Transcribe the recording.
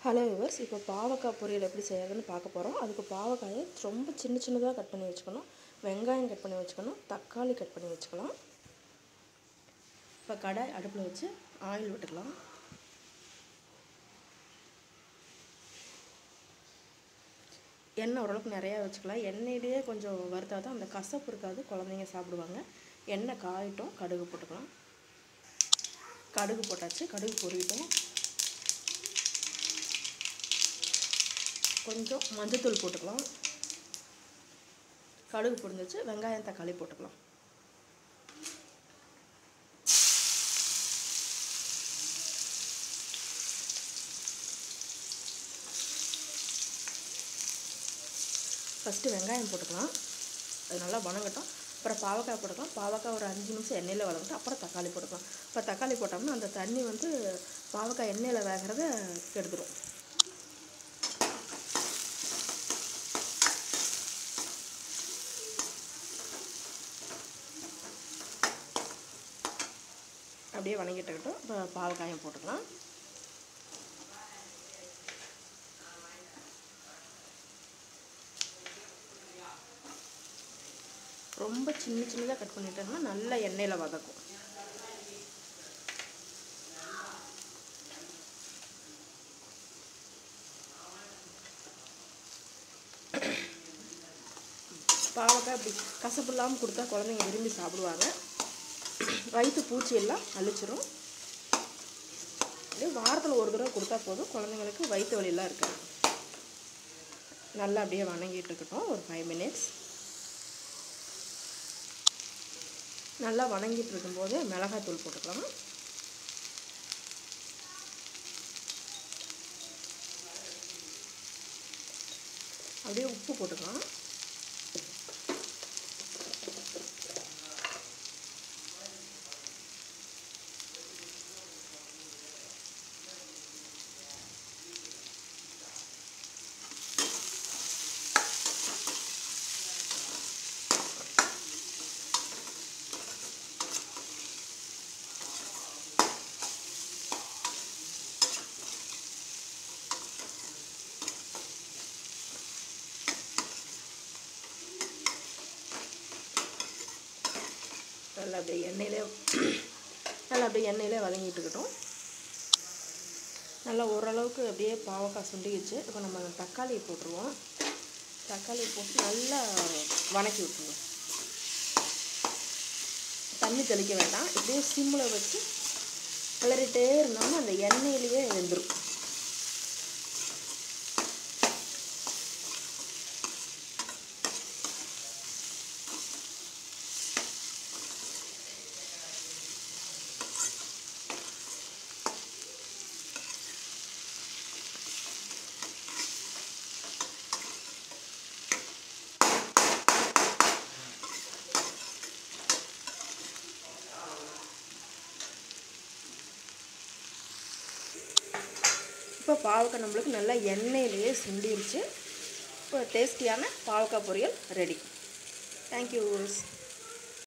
hello viewers இப்போ பாவக்காய் பொரியல் எப்படி செய்யறதுன்னு பார்க்க போகிறோம் அதுக்கு பாவக்காயை ரொம்ப சின்ன சின்னதாக கட் பண்ணி வச்சுக்கணும் வெங்காயம் கட் பண்ணி வச்சுக்கணும் தக்காளி கட் பண்ணி வச்சுக்கலாம் இப்போ கடாய் அடுப்பில் வச்சு ஆயில் விட்டுக்கலாம் எண்ணெய் ஓரளவுக்கு நிறையா வச்சுக்கலாம் எண்ணெயிலேயே கொஞ்சம் வறுத்தா தான் அந்த கசப்பு இருக்காது குழந்தைங்க சாப்பிடுவாங்க எண்ணெய் காயட்டும் கடுகு போட்டுக்கலாம் கடுகு போட்டாச்சு கடுகு பொரியட்டும் கொஞ்சம் மஞ்சத்தூள் போட்டுக்கலாம் கடுகு பொரிஞ்சிச்சு வெங்காயம் தக்காளி போட்டுக்கலாம் ஃபஸ்ட்டு வெங்காயம் போட்டுக்கலாம் அது நல்லா வணங்கட்டும் அப்புறம் பாவக்காய் போட்டுக்கலாம் பாவக்காய் ஒரு அஞ்சு நிமிஷம் எண்ணெயில் வதங்கட்டும் அப்புறம் தக்காளி போட்டுக்கலாம் இப்போ தக்காளி போட்டோம்னா அந்த தண்ணி வந்து பாவக்காய் எண்ணெயில் வேகிறத கெடுத்துடும் அப்படியே வணங்கிட்டுக்கிட்டோம் இப்போ பாவக்காயம் போட்டுக்கலாம் ரொம்ப சின்ன சின்னதாக கட் பண்ணிட்டோம்னா நல்லா எண்ணெயில் வதக்கும் பாவக்காய் இப்படி கசப்பு இல்லாமல் கொடுத்தா குழந்தைங்க விரும்பி சாப்பிடுவாங்க வயிற்று பூச்சி எல்லாம் அழிச்சிரும் அப்படியே வாரத்தில் ஒரு தடவை கொடுத்தா போதும் குழந்தைங்களுக்கு வயிற்று வலியெல்லாம் இருக்காது நல்லா அப்படியே வணங்கிட்டு இருக்கட்டும் ஒரு ஃபைவ் மினிட்ஸ் நல்லா வணங்கிட்டு இருக்கும்போது மிளகாத்தூள் போட்டுக்கலாம் அப்படியே உப்பு போட்டுக்கலாம் நல்லா அப்படியே எண்ணெயிலே நல்லா அப்படியே எண்ணெயிலே வதங்கிட்டு இருக்கட்டும் நல்லா ஓரளவுக்கு அப்படியே பாவக்காய் சுண்டிக்கிச்சு இப்போ நம்ம தக்காளியை போட்டுருவோம் தக்காளி போட்டு நல்லா வணக்கி விட்டுருவோம் தண்ணி தெளிக்க வேண்டாம் இப்படியே சிம்மில் வச்சு கிளறிட்டே இருந்தோம்னா அந்த எண்ணெயிலேயே வெந்துடும் இப்போ பாவக்காய் நம்மளுக்கு நல்லா எண்ணெயிலேயே சுண்டிருச்சு இப்போ டேஸ்டியான பாவக்காய் பொரியல் ரெடி தேங்க்யூ